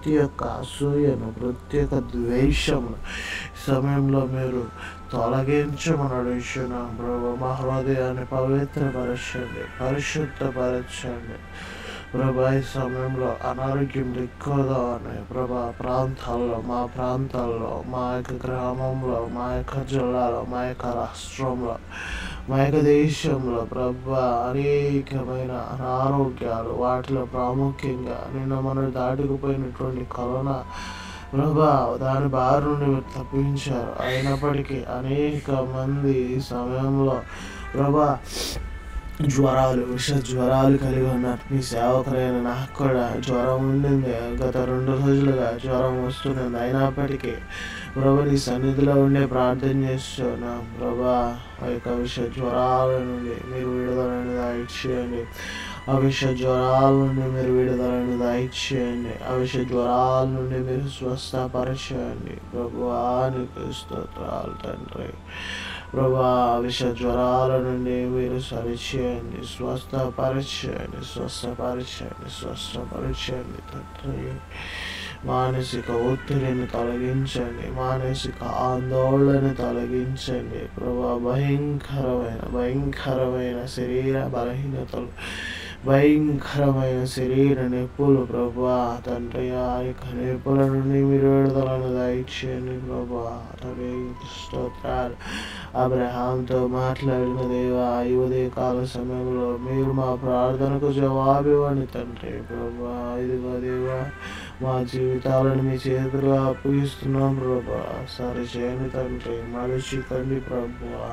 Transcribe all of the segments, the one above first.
ప్రతి ఒక్క అసూయను ప్రతి ఒక్క ద్వేషమును ఈ సమయంలో మీరు తొలగించమని అడుగుతున్నాం ప్రభు మా హృదయాన్ని పవిత్రపరచండి పరిశుద్ధపరచండి ప్రభా ఈ సమయంలో అనారోగ్యం ఎక్కువగా ఉన్నాయి ప్రభా ప్రాంతాల్లో మా ప్రాంతాల్లో మా యొక్క గ్రామంలో మా యొక్క జిల్లాలో మా యొక్క రాష్ట్రంలో మా యొక్క దేశంలో ప్రభా అనేకమైన అనారోగ్యాలు వాటిలో ప్రాముఖ్యంగా నిన్న మనం దాటుకుపోయినటువంటి కరోనా ప్రభా దాని బారి నుండి మీరు తప్పించారు అయినప్పటికీ అనేక మంది ఈ సమయంలో ప్రభా జ్వరాలు విష జ్వరాలు కలిగి ఉన్నారు మీ సేవకులైన నాకు కూడా జ్వరం ఉండింది గత రెండు రోజులుగా జ్వరం వస్తున్నది అయినప్పటికీ ప్రభా నీ సన్నిధిలో ఉండే ప్రార్థన చేస్తున్నాం ప్రభా ఆ యొక్క విష జ్వరాల నుండి మీరు విడుదలని దయచేయండి ఆ విష జ్వరాల నుండి మీరు విడుదలని దయచేయండి ఆ విష జ్వరాల నుండి మీరు స్వస్థపరచండి ప్రభువా నీకు స్తోత్రాలు తండ్రి ప్రభా విష జ్వరాల నుండి మీరు సరిచేయండి స్వస్థపరచండి స్వస్థపరచండి స్వస్థపరచండి తండ్రి మానసిక ఒత్తిడిని తొలగించండి మానసిక ఆందోళన తొలగించండి ప్రభా భయంకరమైన భయంకరమైన శరీర బలహీనతలు భయంకరమైన శరీర నొప్పులు ప్రభా తండ్రి ఆ యొక్క నొప్పుల నుండి మీరు విడుదలను దయచేయండి ప్రభా తండ్రి స్తోత్రాలు అబ్రహాంతో మాట్లాడిన దేవా ఈ ఉదయకాల సమయంలో మీరు మా ప్రార్థనకు జవాబు ఇవ్వండి తండ్రి ప్రభా ఇదిగో దేవా మా జీవితాలను మీ చేతులు అప్పగిస్తున్నాం ప్రభా సరి చేయని తండ్రి మరచికండి ప్రభా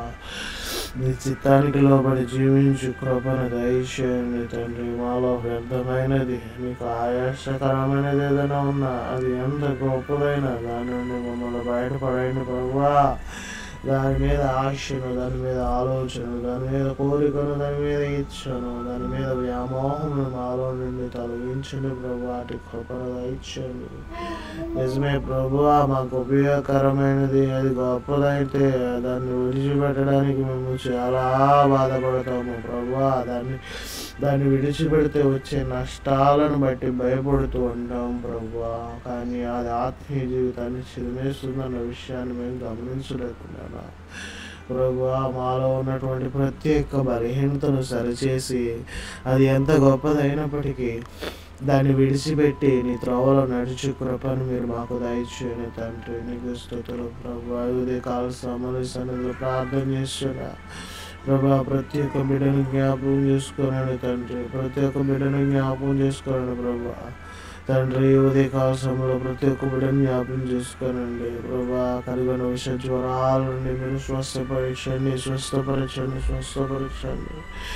నీ చిత్తానికి లోబడి జీవించు కృపను దయచేయండి తండ్రి మాలో వ్యర్థమైనది మీకు ఆయాసకరమైనది ఏదైనా ఉన్నా అది ఎంత గొప్పదైన దాని నుండి మమ్మల్ని బయటపడండి ప్రభా దాని మీద ఆశను దాని మీద ఆలోచన దాని మీద కోరికను దాని మీద ఇచ్చను దాని మీద వ్యామోహమును మాలో నుండి తొలగించండి ప్రభు వాటి కృపను దయచండి నిజమే ప్రభు మాకు ఉపయోగకరమైనది అది గొప్పదైతే దాన్ని విడిచిపెట్టడానికి మేము చాలా బాధపడతాము ప్రభు దాన్ని దాన్ని విడిచిపెడితే వచ్చే నష్టాలను బట్టి భయపడుతూ ఉంటాం ప్రభు కానీ అది ఆత్మీయ జీవితాన్ని చిరిమేస్తుందన్న విషయాన్ని మేము గమనించలేకుండా ప్రభు మాలో ఉన్నటువంటి ప్రత్యేక బలహీనతను సరిచేసి అది ఎంత గొప్పదైనప్పటికీ దాన్ని విడిచిపెట్టి నీ త్రోవలో నడిచి కృపను మీరు మాకు దయచేయని తండ్రి నీకు స్థుతులు ప్రభు ఉదయ కాల సమలు సన్నిధిలో ప్రార్థన చేస్తున్నా ప్రభా ప్రతి ఒక్క బిడ్డను జ్ఞాపకం చేసుకోనండి తండ్రి ప్రతి ఒక్క బిడ్డను జ్ఞాపకం చేసుకోనండి ప్రభా తండ్రి ఉదయకాల సమయంలో ప్రతి ఒక్క బిడ్డను జ్ఞాపకం చేసుకోనండి ప్రభా కలిగిన విష జ్వరాల నుండి మీరు స్వస్థపరచండి స్వస్థపరచండి స్వస్థపరచండి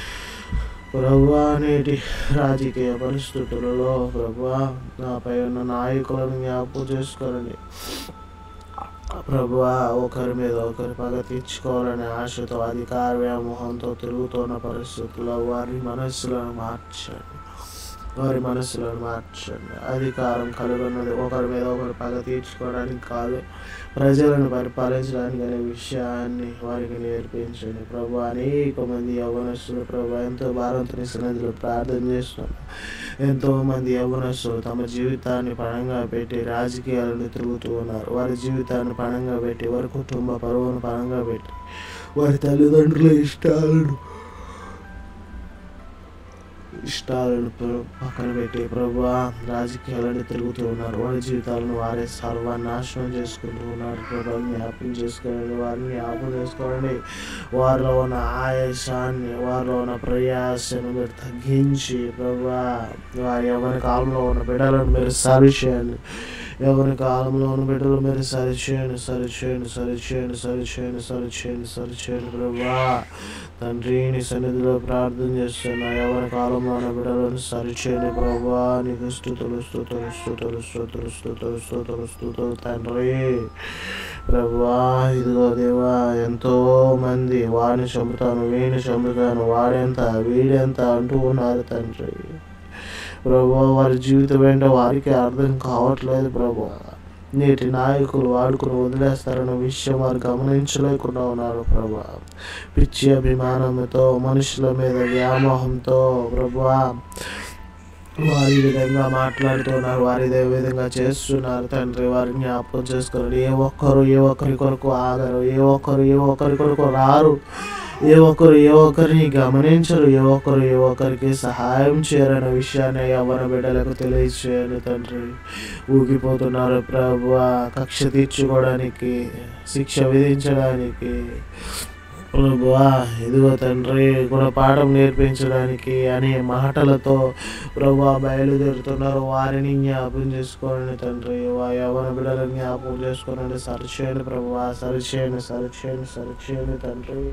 ప్రభా నేటి రాజకీయ పరిస్థితులలో ప్రభా నాపై ఉన్న నాయకులను జ్ఞాపకం చేసుకోనండి ప్రభువా ఒకరి మీద ఒకరి పగ తీర్చుకోవాలనే ఆశతో అధికార వ్యామోహంతో తిరుగుతున్న పరిస్థితుల్లో వారి మనస్సులను మార్చండి వారి మనస్సులను మార్చండి అధికారం కలిగి ఉన్నది ఒకరి మీద ఒకరు పగ తీర్చుకోవడానికి కాదు ప్రజలను పరిపాలించడానికి అనే విషయాన్ని వారికి నేర్పించండి ప్రభు అనేక మంది యవనస్తులు ప్రభు ఎంతో భారతని సన్నిధిలో ప్రార్థన చేస్తున్నారు ఎంతో మంది యవనస్తులు తమ జీవితాన్ని పణంగా పెట్టి రాజకీయాలను తిరుగుతూ ఉన్నారు వారి జీవితాన్ని పణంగా పెట్టి వారి కుటుంబ పరువును పణంగా పెట్టి వారి తల్లిదండ్రుల ఇష్టాలను ఇష్టాలను ప్ర- పక్కన పెట్టి ప్రభు రాజకీయాలను తిరుగుతూ ఉన్నారు వారి జీవితాలను వారే సర్వనాశనం చేసుకుంటూ ఉన్నారు ప్రభు జ్ఞాపకం చేసుకోండి వారిని జ్ఞాపకం చేసుకోండి వారిలో ఉన్న ఆయాసాన్ని వారిలో ఉన్న ప్రయాసను మీరు తగ్గించి ప్రభు వారి ఎవరి కాలంలో ఉన్న బిడ్డలను మీరు సరిచేయండి ఎవరి కాలంలో ఉన్న బిడ్డలు మీరు సరిచేయండి సరిచేయండి సరిచేయండి సరిచేయండి సరిచేయండి సరిచేయండి ప్రభా తండ్రి నీ సన్నిధిలో ప్రార్థన చేస్తున్నా ఎవరి కాలంలో ఉన్న బిడ్డలను సరిచేయండి ప్రభా నీకు స్థుతులు స్థుతులు స్థుతులు స్థుతులు స్థుతులు స్థుతులు స్థుతులు తండ్రి ప్రభా ఇదిగో దేవా ఎంతో మంది వాడిని చంపుతాను వీడిని చంపుతాను వాడెంత వీడెంత అంటూ ఉన్నారు తండ్రి ప్రభు వారి జీవితం ఏంటో వారికి అర్థం కావట్లేదు ప్రభు నేటి నాయకులు వాడుకుని వదిలేస్తారన్న విషయం వారు గమనించలేకుండా ఉన్నారు ప్రభు పిచ్చి అభిమానంతో మనుషుల మీద వ్యామోహంతో ప్రభు వారి ఈ విధంగా మాట్లాడుతున్నారు వారి ఇదే విధంగా చేస్తున్నారు తండ్రి వారిని జ్ఞాపకం చేసుకున్నారు ఏ ఒక్కరు ఏ ఒక్కరి కొరకు ఆగరు ఏ ఒక్కరు ఏ ఒక్కరి కొరకు రారు ఏ ఒక్కరు ఏ ఒక్కరిని గమనించరు ఏ ఒక్కరు ఏ ఒక్కరికి సహాయం చేయరన్న విషయాన్ని యవ్వన బిడ్డలకు తెలియచేయాలి తండ్రి ఊగిపోతున్నారు ప్రభు కక్ష తీర్చుకోవడానికి శిక్ష విధించడానికి ప్రభువా ఇదిగో తండ్రి గుణపాఠం నేర్పించడానికి అనే మాటలతో ప్రభు బయలుదేరుతున్నారు వారిని జ్ఞాపకం చేసుకోండి తండ్రి వా యవన బిడ్డలను జ్ఞాపకం చేసుకోనండి సరిచేయండి ప్రభు సరిచేయండి సరిచేయండి సరిచేయండి తండ్రి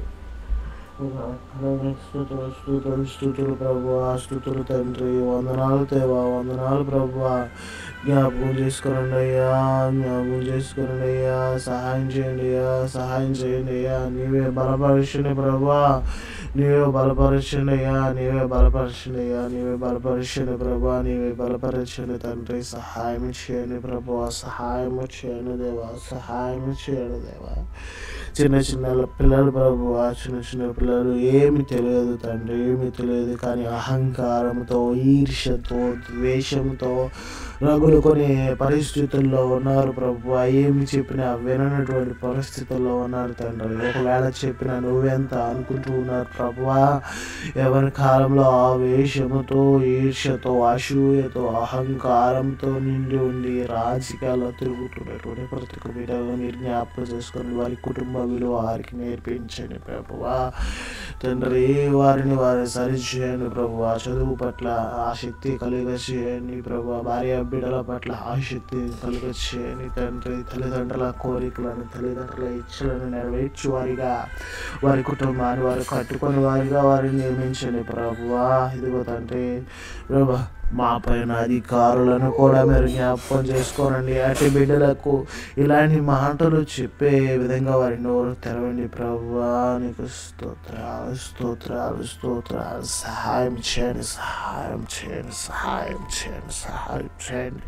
స్థుతులు స్థుతులు స్థుతులు ప్రభు స్థుతులు తండ్రి వందనాలు తేవా వందనాలు ప్రభు జ్ఞాపకం చేసుకురండి అయ్యా జ్ఞాపకం చేసుకురండి అయ్యా సహాయం చేయండి అయ్యా సహాయం చేయండి అయ్యా నీవే బలపరచండి ప్రభా నీవే బలపరచండి అయ్యా నీవే బలపరచండి అయ్యా నీవే బలపరచండి ప్రభా నీవే బలపరచండి తండ్రి సహాయం చేయండి ప్రభు సహాయం చేయండి దేవా సహాయం చేయండి దేవా చిన్న చిన్న పిల్లలు ప్రభు చిన్న చిన్న పిల్లలు ఏమి తెలియదు తండ్రి ఏమి తెలియదు కానీ అహంకారంతో ఈర్ష్యతో ద్వేషంతో రగులుకొని పరిస్థితుల్లో ఉన్నారు ప్రభు ఏమి చెప్పినా విననటువంటి పరిస్థితుల్లో ఉన్నారు తండ్రి ఒకవేళ చెప్పినా నువ్వెంత అనుకుంటూ ఉన్నారు ప్రభువా ఎవరి కాలంలో ఆవేశముతో ఈర్ష్యతో అసూయతో అహంకారంతో నిండి ఉండి రాజకీయాల్లో తిరుగుతున్నటువంటి ప్రతి ఒక్క బిడ్డలు మీరు జ్ఞాపకం చేసుకొని వారి కుటుంబ విలువ వారికి నేర్పించండి ప్రభువా తండ్రి వారిని వారి సరిచేయండి ప్రభువా చదువు పట్ల ఆసక్తి కలిగ చేయండి ప్రభు భార్య బిడ్డల పట్ల ఆసక్తి కలిగ చేయండి తండ్రి తల్లిదండ్రుల కోరికలను తల్లిదండ్రుల ఇచ్చలను నెరవేర్చు వారిగా వారి కుటుంబాన్ని వారు కట్టుకొని వారిగా వారిని నియమించండి ప్రభువా ఇదిగో తండ్రి ప్రభా మా పైన అధికారులను కూడా మీరు జ్ఞాపకం చేసుకోనండి అటు బిడ్డలకు ఇలాంటి మాటలు చెప్పే విధంగా వారి నోరు తెరవండి ప్రభువా నీకు స్తోత్రాలు స్తోత్రాలు స్తోత్రాలు సహాయం చేయండి సహాయం చేయండి సహాయం చేయండి సహాయం చేయండి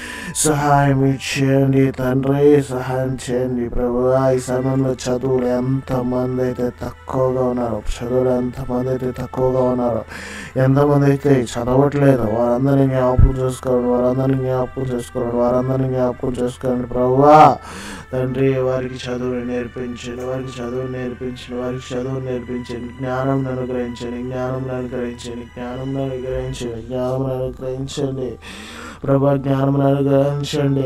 సహాయం ఇచ్చేయండి తండ్రి సహాయం చేయండి ప్రభువా ఈ సమయంలో చదువులు ఎంతమంది అయితే తక్కువగా ఉన్నారు చదువులు ఎంతమంది అయితే తక్కువగా ఉన్నారు ఎంతమంది అయితే చదవట్లేదు వారందరినీ జ్ఞాపకం చేసుకోండి వారందరినీ జ్ఞాపకం చేసుకోండి వారందరినీ జ్ఞాపకం చేసుకోండి ప్రభువా తండ్రి వారికి చదువుని నేర్పించండి వారికి చదువు నేర్పించండి వారికి చదువు నేర్పించండి జ్ఞానం అనుగ్రహించండి జ్ఞానం అనుగ్రహించండి జ్ఞానం అనుగ్రహించండి జ్ఞానం అనుగ్రహించండి ప్రభా జ్ఞానం అనుగ్రహించండి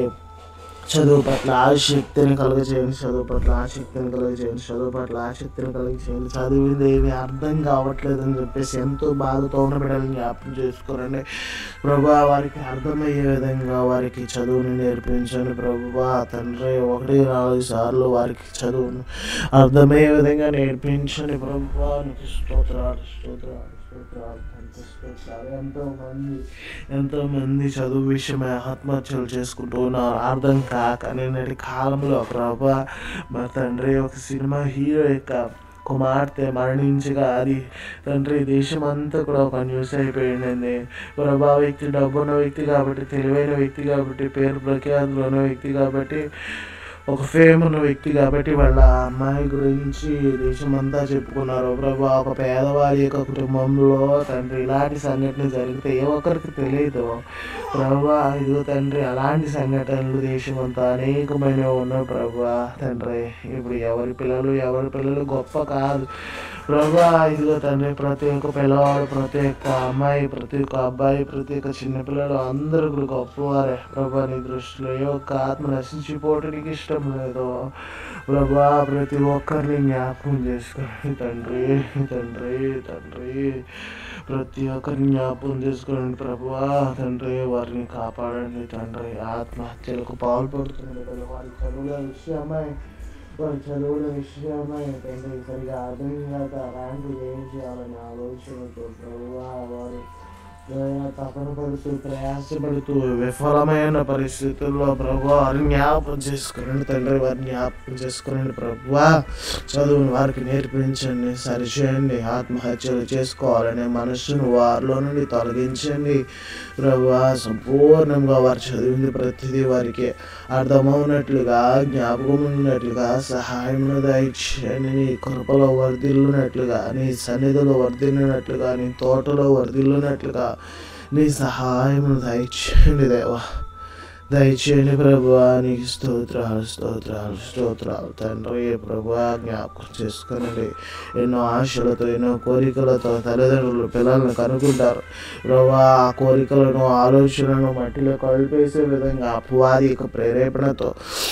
చదువు పట్ల ఆసక్తిని కలుగజేయండి చదువు పట్ల ఆసక్తిని కలుగజేయండి చదువు పట్ల ఆసక్తిని కలుగజేయండి చదివింది ఏమి అర్థం కావట్లేదు అని చెప్పేసి ఎంతో బాధతో ఉన్న బిడ్డలను జ్ఞాపకం చేసుకోరండి ప్రభా వారికి అర్థమయ్యే విధంగా వారికి చదువుని నేర్పించండి ప్రభువా తండ్రి ఒకటి నాలుగు సార్లు వారికి చదువును అర్థమయ్యే విధంగా నేర్పించండి ప్రభువా నీకు స్తోత్రాలు స్తోత్రాలు స్తోత్రాలు తండ్రి స్తోత్రాలు ఎంతో మంది ఎంతో మంది చదువు విషయమై ఆత్మహత్యలు చేసుకుంటూ ఉన్నారు అర్థం కాక నిన్నటి కాలంలో ప్రభా మా తండ్రి ఒక సినిమా హీరో యొక్క కుమార్తె మరణించగా అది తండ్రి దేశం అంతా కూడా ఒక న్యూస్ అయిపోయిందండి ప్రభా వ్యక్తి డబ్బున్న వ్యక్తి కాబట్టి తెలివైన వ్యక్తి కాబట్టి పేరు ప్రఖ్యాతులు ఉన్న వ్యక్తి కాబట్టి ఒక ఫేమ్ ఉన్న వ్యక్తి కాబట్టి వాళ్ళ అమ్మాయి గురించి దేశమంతా చెప్పుకున్నారు ప్రభా ఒక పేదవారి యొక్క కుటుంబంలో తండ్రి ఇలాంటి సంఘటన జరిగితే ఏ ఒక్కరికి తెలియదు ప్రభా ఇదిగో తండ్రి అలాంటి సంఘటనలు దేశమంతా అనేకమైనవి ఉన్నాయి ప్రభా తండ్రి ఇప్పుడు ఎవరి పిల్లలు ఎవరి పిల్లలు గొప్ప కాదు ప్రభా ఇదిగో తండ్రి ప్రతి ఒక్క పిల్లవాడు ప్రతి ఒక్క అమ్మాయి ప్రతి ఒక్క అబ్బాయి ప్రతి ఒక్క చిన్నపిల్లలు అందరూ కూడా గొప్పవారే ప్రభా నీ దృష్టిలో ఏ ఒక్క ఆత్మ నశించిపోవటానికి ఇష్టం లేదు ప్రభా ప్రతి ఒక్కరిని జ్ఞాపకం చేసుకోండి తండ్రి తండ్రి తండ్రి ప్రతి ఒక్కరిని జ్ఞాపకం చేసుకోండి ప్రభువా తండ్రి వారిని కాపాడండి తండ్రి ఆత్మహత్యలకు పాల్పడుతున్న వారి చదువుల విషయమై వారి చదువుల విషయమై తండ్రి సరిగా అర్థం కాక ర్యాంకులు ఏం చేయాలని ఆలోచనతో ప్రభువా వారు దయ తపన పడుతూ ప్రయాసపడుతూ విఫలమైన పరిస్థితుల్లో ప్రభు వారిని జ్ఞాపకం చేసుకోనండి తండ్రి వారిని జ్ఞాపకం చేసుకోనండి ప్రభు చదువుని వారికి నేర్పించండి సరిచేయండి ఆత్మహత్యలు చేసుకోవాలనే మనస్సును వారిలో నుండి తొలగించండి ప్రభు సంపూర్ణంగా వారు చదివింది ప్రతిదీ వారికి అర్థమవునట్లుగా జ్ఞాపకం ఉన్నట్లుగా సహాయం దయచేయండి నీ కృపలో వర్ధిల్లునట్లుగా నీ సన్నిధిలో వర్ధిల్లినట్లుగా నీ తోటలో వర్ధిల్లునట్లుగా నీ సహాయమును దయచేయండి దేవా దయచేయండి ప్రభా నీకు స్తోత్రాలు స్తోత్రాలు స్తోత్రాలు తండ్రి ప్రభా జ్ఞాపకం చేసుకునండి ఎన్నో ఆశలతో ఎన్నో కోరికలతో తల్లిదండ్రులు పిల్లలను కనుక్కుంటారు ప్రభా ఆ కోరికలను ఆలోచనలను మట్టిలో కలిపేసే విధంగా అపవాది యొక్క ప్రేరేపణతో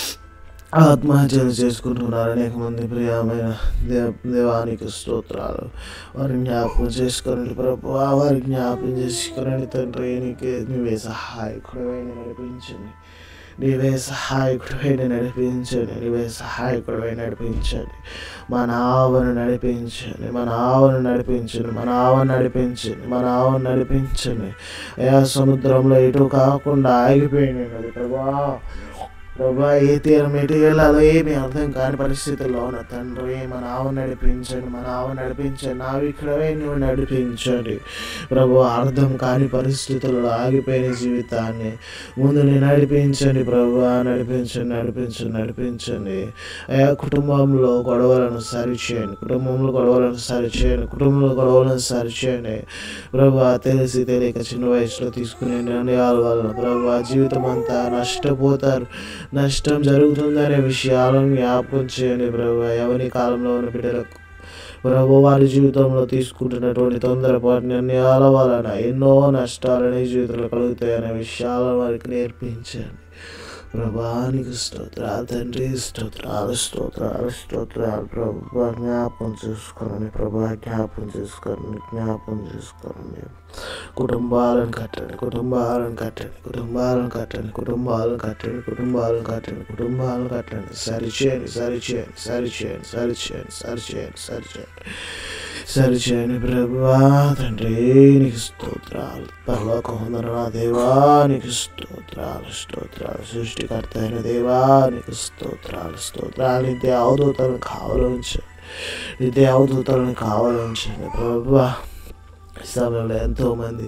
ఆత్మహత్యలు చేసుకుంటున్నారు అనేక మంది ప్రియమైన దేవ దేవానికి స్తోత్రాలు వారి జ్ఞాపకం చేసుకోనండి ప్రభు వారి జ్ఞాపకం చేసుకునండి తండ్రి నీకే నీవే సహాయకుడమైన నడిపించండి నీవే సహాయకుడమైన నడిపించండి నీవే సహాయకుడమైన నడిపించండి మా నావను నడిపించండి మా నావను నడిపించండి మా నావను నడిపించండి మా నావను నడిపించండి అయా సముద్రంలో ఎటు కాకుండా ఆగిపోయింది అది ప్రభా ప్రభా ఏ తీరం ఎటు వెళ్ళాలో ఏమి అర్థం కాని పరిస్థితుల్లో ఉన్న తండ్రి మా నావ నడిపించండి మా నావ నడిపించండి నావికుడవే నువ్వు నడిపించండి ప్రభు అర్థం కాని పరిస్థితుల్లో ఆగిపోయిన జీవితాన్ని ముందు నేను నడిపించండి ప్రభు నడిపించండి నడిపించండి నడిపించండి అయా కుటుంబంలో గొడవలను సరిచేయండి కుటుంబంలో గొడవలను సరిచేయండి కుటుంబంలో గొడవలను సరిచేయండి ప్రభు తెలిసి తెలియక చిన్న వయసులో తీసుకునే నిర్ణయాల వలన ప్రభు జీవితం అంతా నష్టపోతారు నష్టం జరుగుతుందనే విషయాలను జ్ఞాపకం చేయండి ప్రభు ఎవరి కాలంలో ఉన్న బిడ్డలకు ప్రభు వారి జీవితంలో తీసుకుంటున్నటువంటి తొందరపాటు నిర్ణయాల వలన ఎన్నో నష్టాలని జీవితంలో కలుగుతాయనే విషయాలను వారికి నేర్పించండి ప్రభానికి స్తోత్రాలు తండ్రి స్తోత్రాలు స్తోత్రాలు స్తోత్రాలు ప్రభా జ్ఞాపం చేసుకోండి ప్రభా జ్ఞాపం చేసుకోండి జ్ఞాపం చేసుకోండి కుటుంబాలను కట్టండి కుటుంబాలను కట్టండి కుటుంబాలను కట్టండి కుటుంబాలను కట్టండి కుటుంబాలను కట్టండి కుటుంబాలను కట్టండి సరిచేయండి సరిచేయండి సరిచేయండి సరిచేయండి సరిచేయండి సరిచేయండి సరిచేయండి ప్రభువా తండ్రి నీకు స్తోత్రాలు పర్లోకముందర నా దేవా నీకు స్తోత్రాలు స్తోత్రాలు సృష్టికర్త అయిన దేవా నీకు స్తోత్రాలు స్తోత్రాలు నిత్య అవధూతలను కావాలంచండి నిత్య అవధూతలను కావాలంచండి ప్రభువా ఈ సమయంలో ఎంతోమంది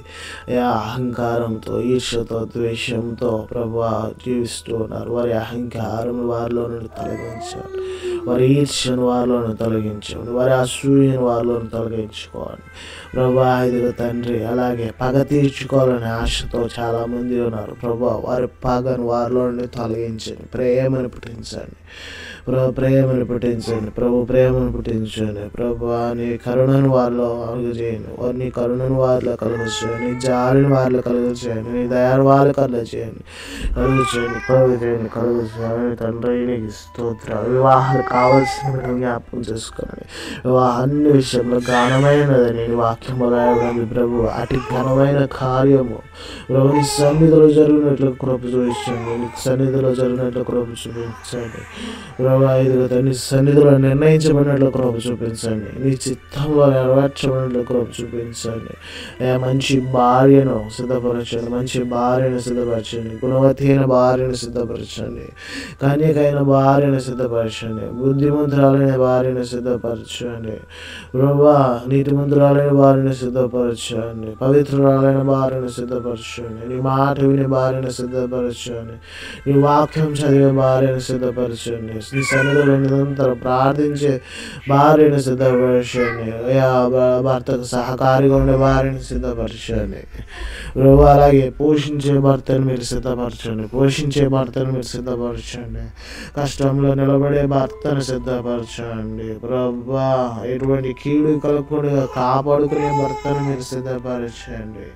అహంకారంతో ఈర్ష్యతో ద్వేషంతో ప్రభు జీవిస్తూ ఉన్నారు వారి అహంకారం వారిలో నుండి తొలగించాలి వారి ఈర్ష్యను వారిలో నుండి తొలగించండి వారి అసూయను వారిలో నుండి తొలగించుకోండి ప్రభా ఇదిగో తండ్రి అలాగే పగ తీర్చుకోవాలనే ఆశతో చాలామంది ఉన్నారు ప్రభా వారి పగను వారిలో నుండి తొలగించండి ప్రేమను పుట్టించండి ప్రభు ప్రేమను పుట్టించండి ప్రభు ప్రేమను పుట్టించండి ప్రభు నీ కరుణను వారిలో కలుగజేయండి నీ కరుణను వారిలో కలుగు చేయండి నీ జాలిని వారిలో కలుగు చేయండి నీ దయాన్ని వారిలో కలుగు చేయండి కలుగు చేయండి కలుగు చేయండి కలుగు చేయండి తండ్రి నీకు స్తోత్రాలు వివాహాలు కావాల్సిన జ్ఞాపకం చేసుకోండి వివాహ అన్ని విషయంలో ఘనమైనదని నీ వాక్యము రాయడం ప్రభు అటు ఘనమైన కార్యము ప్రభు నీ సన్నిధిలో జరిగినట్లు కృప చూపించండి నీ సన్నిధిలో జరిగినట్లు కృప చూపించండి ప్రభా ఇదిగో తండ్రి సన్నిధిలో నిర్ణయించబడినట్లు కృప చూపించండి నీ చిత్తంలో నెరవేర్చబడినట్లు కృప చూపించండి ఏ మంచి భార్యను సిద్ధపరచండి మంచి భార్యను సిద్ధపరచండి గుణవతి అయిన భార్యను సిద్ధపరచండి కన్యకైన భార్యను సిద్ధపరచండి బుద్ధిమంతురాలైన భార్యను సిద్ధపరచండి ప్రభా నీతిమంతురాలైన భార్యను సిద్ధపరచండి పవిత్రురాలైన భార్యను సిద్ధపరచండి నీ మాట విని భార్యను సిద్ధపరచండి నీ వాక్యం చదివే భార్యను సిద్ధపరచండి నీ సన్నిధిలో నిరంతరం ప్రార్థించే భార్యను సిద్ధపరచండి అయ్యా భ- భర్తకు సహకారిగా ఉండే భార్యను సిద్ధపరచండి ప్రభు అలాగే పోషించే భర్తను మీరు సిద్ధపరచండి పోషించే భర్తను మీరు సిద్ధపరచండి కష్టంలో నిలబడే భర్తను సిద్ధపరచండి ప్రభా ఎటువంటి కీడు కలగకుండా కాపాడుకునే భర్తను మీరు సిద్ధపరచండి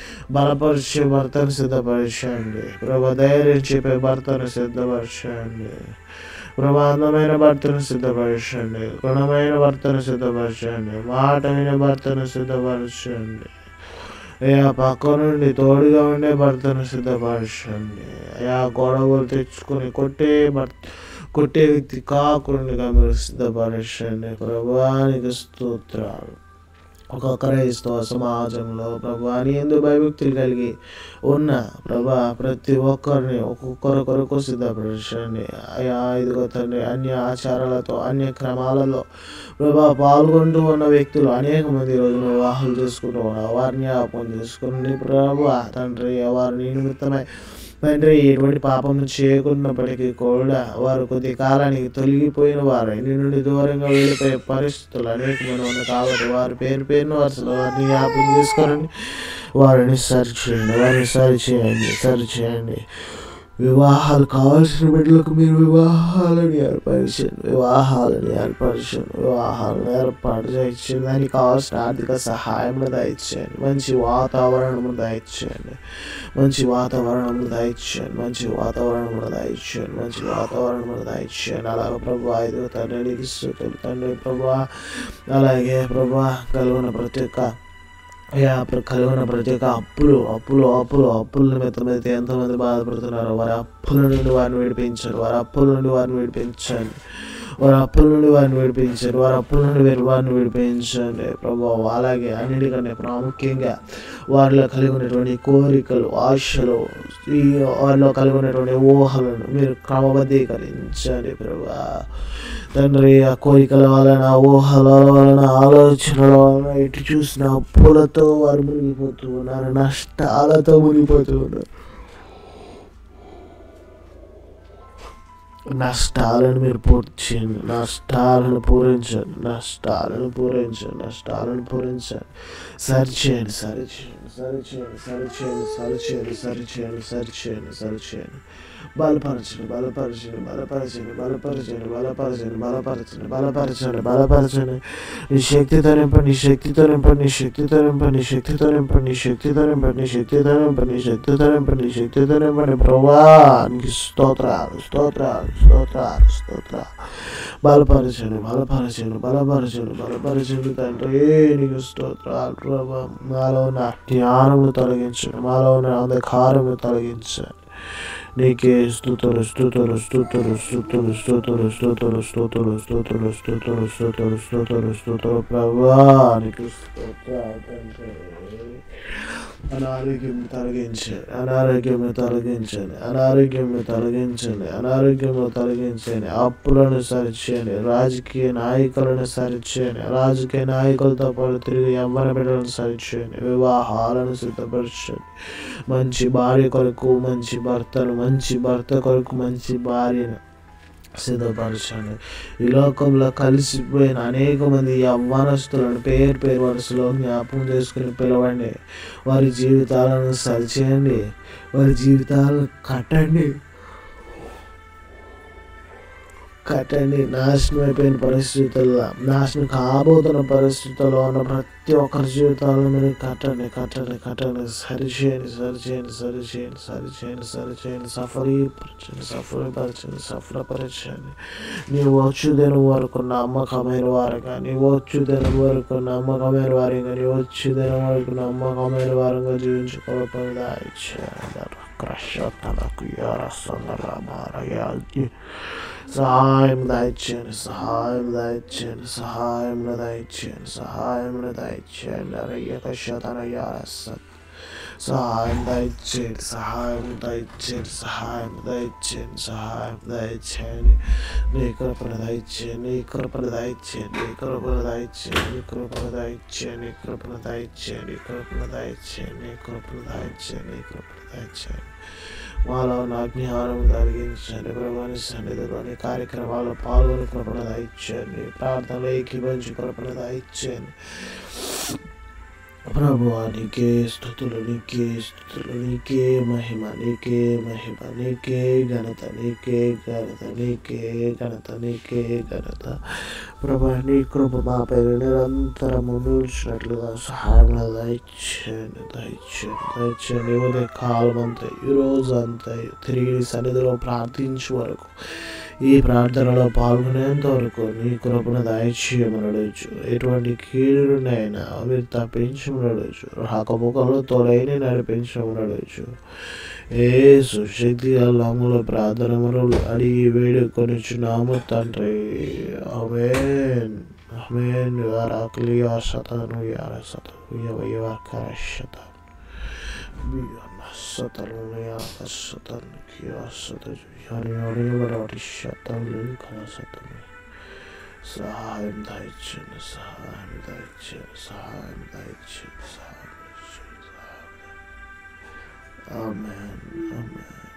బలపరిచే భర్తను సిద్ధపరచండి ప్రభు ధైర్యం చెప్పే భర్తను సిద్ధపరచండి ప్రభు అందమైన భర్తను సిద్ధపరచండి గుణమైన భర్తను సిద్ధపరచండి మాట విన భర్తను సిద్ధపరచండి అయ్యా పక్క నుండి తోడుగా ఉండే భర్తను సిద్ధపరచండి అయ్యా గొడవలు తెచ్చుకొని కొట్టే భర్త కొట్టే వ్యక్తి కాకుండా మీరు సిద్ధపరచండి ప్రభానికి స్తోత్రాలు ఒక క్రైస్తవ సమాజంలో ప్రభాని ఎందు భయభక్తులు కలిగి ఉన్న ప్రభా ప్రతి ఒక్కరిని ఒక్కొక్కరు కొరకు సిద్ధపరచండి అయా ఇదిగో తండ్రి అన్య ఆచారాలతో అన్య క్రమాలలో ప్రభా పాల్గొంటూ ఉన్న వ్యక్తులు అనేక మంది రోజులు వివాహాలు చేసుకుంటూ ఉన్నారు వారిని జ్ఞాపకం చేసుకుని ప్రభా తండ్రి వారిని నిమిత్తమై తండ్రి ఎటువంటి పాపం చేయకున్నప్పటికీ కూడా వారు కొద్ది కాలానికి తొలగిపోయిన వారు నీ నుండి దూరంగా వెళ్ళిపోయే పరిస్థితులు అనేకమైన ఉన్నాయి కాబట్టి వారి పేరు పేరును వరుసలో వారిని జ్ఞాపకం చేసుకోరండి వారిని సరి చేయండి వారిని సరి చేయండి సరి చేయండి వివాహాలు కావాల్సిన బిడ్డలకు మీరు వివాహాలను ఏర్పరచండి వివాహాలను ఏర్పరచండి వివాహాలను ఏర్పాటు చేయించండి దానికి కావాల్సిన ఆర్థిక సహాయం దయచేయండి మంచి వాతావరణం దయచేయండి మంచి వాతావరణం దయచేయండి మంచి వాతావరణం దయచేయండి మంచి వాతావరణం దయచేయండి అలాగే ప్రభు ఐదు తండ్రి నీకు స్తుతులు తండ్రి ప్రభు అలాగే ప్రభు కలుగున ప్రతి ఒక్క అయ్యా అప్పుడు కలిగిన ప్రతి ఒక్క అప్పులు అప్పులు అప్పులు అప్పుల నిమిత్తం అయితే ఎంతమంది బాధపడుతున్నారో వారి అప్పుల నుండి వారిని విడిపించండి వారి అప్పుల నుండి వారిని విడిపించండి వారి అప్పుల నుండి వారిని విడిపించండి వారి అప్పుల నుండి వీరి వారిని విడిపించండి ప్రభావ అలాగే అన్నిటికన్నా ప్రాముఖ్యంగా వారిలో కలిగి ఉన్నటువంటి కోరికలు ఆశలు ఈ వారిలో కలిగి ఉన్నటువంటి ఊహలను మీరు క్రమబద్ధీకరించండి ప్రభా తండ్రి ఆ కోరికల వలన ఊహల వలన ఆలోచనల వలన ఎటు చూసిన అప్పులతో వారు మునిగిపోతూ ఉన్నారు నష్టాలతో మునిగిపోతూ ఉన్నారు నష్టాలను మీరు పూర్తి చేయండి నష్టాలను పూరించండి నష్టాలను పూరించండి నష్టాలను పూరించండి సరి చేయండి సరి చేయండి సరి చేయండి సరి చేయండి సరి చేయండి సరి చేయండి సరి చేయండి సరి చేయండి బలపరచండి బలపరచండి బలపరచండి బలపరచండి బలపరచండి బలపరచండి బలపరచండి బలపరచండి నీ శక్తితో నింపండి నీ శక్తితో నింపండి నీ శక్తితో నింపండి నీ శక్తితో నింపండి నీ శక్తితో నింపండి నీ శక్తితో నింపండి నీ శక్తితో నింపండి నీ శక్తితో నింపండి ప్రభా నీకు స్తోత్రాలు స్తోత్రాలు స్తోత్రాలు స్తోత్రాలు బలపరచండి బలపరచండి బలపరచండి బలపరచండి తండ్రి నీకు స్తోత్రాలు ప్రభా మాలో ఉన్న జ్ఞానము తొలగించండి మాలో ఉన్న అంధకారము తొలగించండి నీకే స్తుతులు స్తుతులు స్తుతులు స్తుతులు స్తుతులు స్తుతులు స్తుతులు స్తుతులు స్తుతులు స్తుతులు స్తుతులు స్తుతులు ప్రభా నీకు స్తోత్రాలు తండ్రి అనారోగ్యం తొలగించండి అనారోగ్యం తొలగించండి అనారోగ్యం తొలగించండి అనారోగ్యం తొలగించండి అప్పులను సరిచేయండి రాజకీయ నాయకులను సరిచేయండి రాజకీయ నాయకులతో పాటు తిరిగి అమ్మన బిడ్డలను సరిచేయండి వివాహాలను సిద్ధపరచండి మంచి భార్య కొరకు మంచి భర్తను మంచి భర్త కొరకు మంచి భార్యను సిద్ధపరచండి ఈ లోకంలో కలిసిపోయిన అనేక మంది యవ్వనస్తులను పేరు పేరు వరుసలో జ్ఞాపకం చేసుకుని పిలవండి వారి జీవితాలను సరిచేయండి వారి జీవితాలను కట్టండి కట్టండి నాశనం అయిపోయిన పరిస్థితుల్లో నాశనం కాబోతున్న పరిస్థితుల్లో ఉన్న ప్రతి ఒక్కరి జీవితాలను మీరు కట్టండి కట్టండి కట్టండి సరిచేయండి సరిచేయండి సరిచేయండి సరిచేయండి సరిచేయండి సఫలీపరచండి సఫలీపరచండి సఫలపరచండి నీవు వచ్చుదెను వరకు నమ్మకమైన వారుగా నీవు వచ్చుదెను వరకు నమ్మకమైన వారిగా నీవు వచ్చుదెను వరకు నమ్మకమైన వారంగా జీవించుకోవడం క్రషతలకు యారసందరమారయాల్కి సహాయం దయచేయండి సహాయం దయచేయండి సహాయం దయచేయండి సహాయం దయచేయండి అరయ్యక శతనయారస సహాయం దయచేయండి సహాయం దయచేయండి సహాయం దయచేయండి సహాయం దయచేయండి నీ కృపను దయచేయండి నీ కృపను దయచేయండి నీ కృపను దయచేయండి నీ కృపను దయచేయండి నీ కృపను దయచేయండి నీ కృపను దయచేయండి నీ కృపను దయచేయండి నీ కృపను దయచేయండి మాలో నా జ్ఞానం కలిగించండి ప్రభుని సన్నిధిలోని కార్యక్రమాల్లో పాల్గొని కృపణ దయచేయండి ప్రార్థనలో ఏకీభవించి కృపణ దయచేయండి ప్రభు నీకే స్థుతులు నీకే స్థుతులు నీకే మహిమ నీకే మహిమ నీకే ఘనత నీకే ఘనత నీకే ఘనత నీకే ఘనత ప్రభు నీ కృప మాపై నిరంతరము నిలిచినట్లుగా సహాయం దయచేయండి దయచేయండి దయచేయండి ఉదయ కాలం అంతా ఈ రోజు అంతా తిరిగి సన్నిధిలో ప్రార్థించే వరకు ఈ ప్రార్థనలో పాల్గొనేంత వరకు నీ కృపను దయచేయమనడచ్చు ఎటువంటి కీడునైనా మీరు తప్పించమనడచ్చు రాకపోకలు తొలైన నడిపించమనడచ్చు ఏ సుశక్తి అల్లముల ప్రార్థనములు అడిగి వేడుకొనిచున్నాము తండ్రి అమేన్ అమేన్ వారాకులి సతను యార సతను యవయవాకరశత సతను యాక సతను కియా సతను Yani oraya şatan kanasatını. Sahim dayıçın, sahim dayıçın, sahim dayıçın, sahim dayıçın, amen amen